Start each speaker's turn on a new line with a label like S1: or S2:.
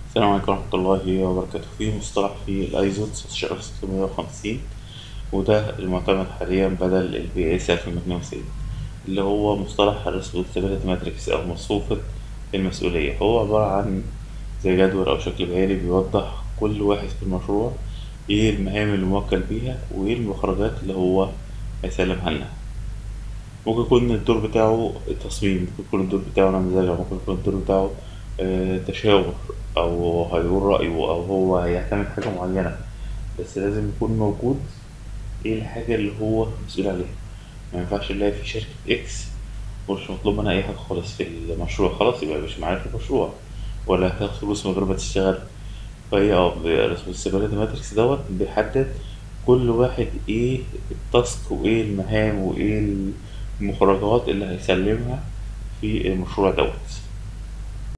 S1: السلام عليكم ورحمة الله وبركاته في مصطلح في الايزو 19650 وده المعتمد حاليا بدل البي اس 1292 اللي هو مصطلح الريسبونسابيلتي ماتريكس او مصفوفة المسؤولية هو عبارة عن زي جدول او شكل بياني بيوضح كل واحد في المشروع ايه المهام اللي موكل بيها وايه المخرجات اللي هو هيسلمها لنا ممكن يكون الدور بتاعه تصميم ممكن يكون الدور بتاعه نمذجة ممكن يكون الدور بتاعه آه، تشاور أو هيقول رأيه أو هو هيعتمد حاجة معينة بس لازم يكون موجود ايه الحاجة اللي هو مسؤول عليها ما ينفعش نلاقي في شركة اكس ومش مطلوب منها أي حاجة خالص في المشروع خلاص يبقى مش معايا في المشروع ولا هتاخد فلوس من غير ما تشتغل فهي اه الريسبونسابيلتي ماتريكس دوت بيحدد كل واحد ايه التاسك وايه المهام وايه المخرجات اللي هيسلمها في المشروع دوت